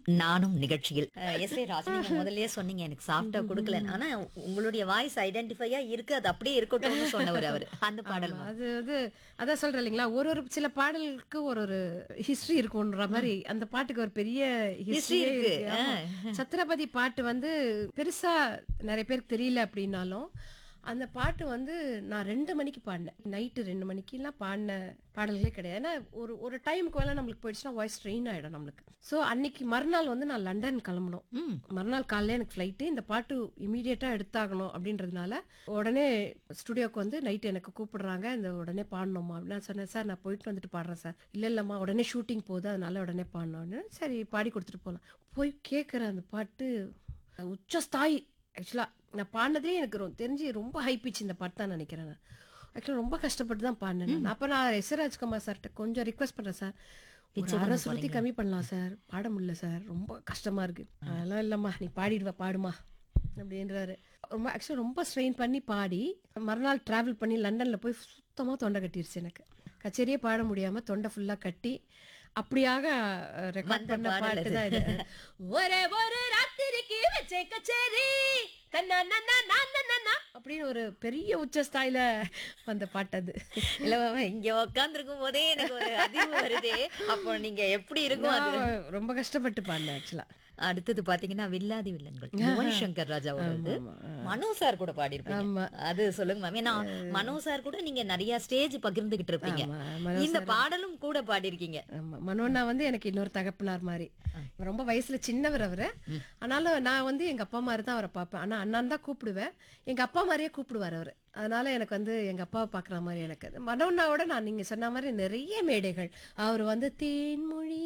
நானும் நிகழ்ச்சியில் S A Raj நீங்க முதல்லயே சொன்னீங்க எனக்கு சாஃப்டா கொடுக்கல ஆனா உங்களுடைய வாய்ஸ் ஐடென்டிஃபையா இருக்கு அது அப்படியே இருக்கட்டும்னு சொன்னவர் அவரு அந்த பாடல் ஆமா, அது வந்து அதான் சொல்றேன் இல்லைங்களா ஒரு ஒரு சில பாடலுக்கு ஒரு ஒரு ஹிஸ்டரி இருக்கும்ன்ற மாதிரி அந்த பாட்டுக்கு ஒரு பெரிய History history இருக்கு. இருக்கு. ஆமா. சத்ரபதி பாட்டு வந்து பெருசா நிறைய பேருக்கு தெரியல அப்படின்னாலும் அந்த பாட்டு வந்து நான் ரெண்டு மணிக்கு பாடினேன் நைட்டு ரெண்டு மணிக்கெல்லாம் பாடின பாடல்களே கிடையாது ஏன்னா ஒரு ஒரு டைமுக்கு மேலே நம்மளுக்கு போயிடுச்சுன்னா வாய்ஸ் ஸ்ட்ரெயின் ஆகிடும் நம்மளுக்கு ஸோ அன்னைக்கு மறுநாள் வந்து நான் லண்டன் கிளம்பணும் ம். மறுநாள் காலையில எனக்கு ஃப்ளைட்டு இந்த பாட்டு இமீடியட்டாக எடுத்தாகணும் அப்படின்றதுனால உடனே ஸ்டுடியோக்கு வந்து நைட் எனக்கு கூப்பிடுறாங்க இந்த உடனே பாடணுமா நான் சொன்னேன் சார் நான் போயிட்டு வந்துட்டு பாடுறேன் சார் இல்லை இல்லைம்மா உடனே ஷூட்டிங் போகுது அதனால உடனே பாடணும் அப்படின்னு சரி பாடி கொடுத்துட்டு போகலாம் போய் கேட்குறேன் அந்த பாட்டு உச்ச ஸ்தாயி ஆக்சுவலாக நான் பாடினதே எனக்கு ரொ- தெரிஞ்சு ரொம்ப ஹை பிச் இந்த பாட்டு தான் நினைக்கிறேன் நான் ஆக்சுவலாக ரொம்ப கஷ்டப்பட்டு தான் பாடினேன் நான். அப்போ நான் எஸ் ராஜ்குமார் சார்கிட்ட கொஞ்சம் ரிக்வெஸ்ட் பண்ணுறேன் சார் ஒரு அரை சுருத்தி கம்மி பண்ணலாம் சார் பாட முடியல சார் ரொம்ப கஷ்டமா இருக்கு அதெல்லாம் இல்லைம்மா நீ பாடிடுவ பாடுமா அப்படின்றாரு ரொம்ப ஆக்சுவலாக ரொம்ப ஸ்ட்ரெயின் பண்ணி பாடி மறுநாள் டிராவல் பண்ணி லண்டனில் போய் சுத்தமாக தொண்டை கட்டிருச்சு எனக்கு கச்சேரியே பாட முடியாமல் தொண்டை ஃபுல்லாக கட்டி அப்படியாக ரெக்கார்ட் வந்த பண்ண பாடல் பாட்டு தான் இது ஒரே ஒரு ராத்திரிக்கு வச்ச கச்சேரி கண்ணா நன்னா நன்னா நன்னா அப்படின்னு ஒரு பெரிய உச்ச ஸ்தாயில வந்த பாட்டு அது இல்ல மாமா, இங்க உட்கார்ந்திருக்கும் போதே எனக்கு ஒரு அதிர்வு வருதே அப்போ நீங்க எப்படி இருக்கும் அது நான் ரொம்ப கஷ்டப்பட்டு பாடினேன் ஆக்சுவலா அடுத்தது பாத்தீங்கன்னா வில்லாதி வில்லன்கள் யுவன் சங்கர் ராஜா அவர்களது மனோ சார் கூட பாடியிருப்பீங்க ஆமா. அது சொல்லுங்க மேம் ஏன்னா மனோ சார் கூட நீங்க நிறைய ஸ்டேஜ் பகிர்ந்துகிட்டு இருப்பீங்க ஆமா, மனோ இந்த பாடலும் கூட பாடியிருக்கீங்க ஆமா மனோண்ணா வந்து எனக்கு இன்னொரு தகப்பனார் மாதிரி ரொம்ப வயசுல சின்னவர் அவரு ஆனாலும் நான் வந்து எங்க அப்பா மாதிரி தான் அவரை பார்ப்பேன் ஆனா அண்ணான் தான் கூப்பிடுவேன் எங்க அப்பா மாதிரியே கூப்பிடுவார் அவரு அதனால எனக்கு வந்து எங்க அப்பாவை பார்க்குற மாதிரி எனக்கு அது. மனோண்ணாவோட நான் நீங்க சொன்ன மாதிரி நிறைய மேடைகள் அவர் வந்து தேன்மொழி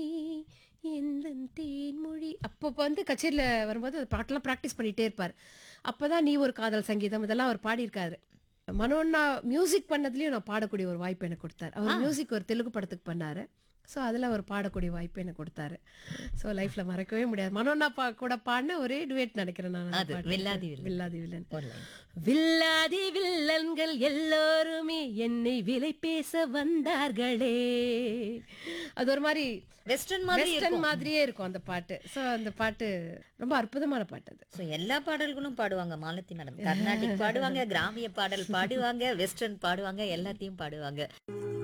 எந்த தேன்மொழி அப்போ வந்து கச்சேரியில வரும்போது அந்த பாட்டெல்லாம் ப்ராக்டிஸ் பண்ணிட்டே இருப்பார் அப்பதான் நீ ஒரு காதல் சங்கீதம் இதெல்லாம் அவர் பாடியிருக்காரு மனோண்ணா மியூசிக் பண்ணதுலயும் நான் பாடக்கூடிய ஒரு வாய்ப்பு எனக்கு கொடுத்தாரு அவர் மியூசிக் ஒரு தெலுங்கு படத்துக்கு பண்ணாரு ஸோ அதில் அவர் பாடக்கூடிய வாய்ப்பு எனக்கு கொடுத்தாரு ஸோ லைஃப்ல மறக்கவே முடியாது மனோண்ணா பா கூட பாடின ஒரே டுவேட் நினைக்கிறேன் நான் அந்த அது, பாட்டு. வில்லாதி வில்லன். வில்லாதி வில்லன் ஒரு line. வில்லாதி வில்லன்கள் எல்லோருமே என்னை விலை பேச வந்தார்களே அது ஒரு மாதிரி வெஸ்டர்ன் மாதிரி வெஸ்டர்ன் மாதிரியே இருக்கும் அந்த பாட்டு ஸோ அந்த பாட்டு ரொம்ப அற்புதமான பாட்டு அது சோ எல்லா பாடல்களும் பாடுவாங்க மாலத்தி மேடம் கர்நாடிக் பாடுவாங்க கிராமிய பாடல் பாடுவாங்க வெஸ்டர்ன் பாடுவாங்க எல்லாத்தையும் பாடுவாங்க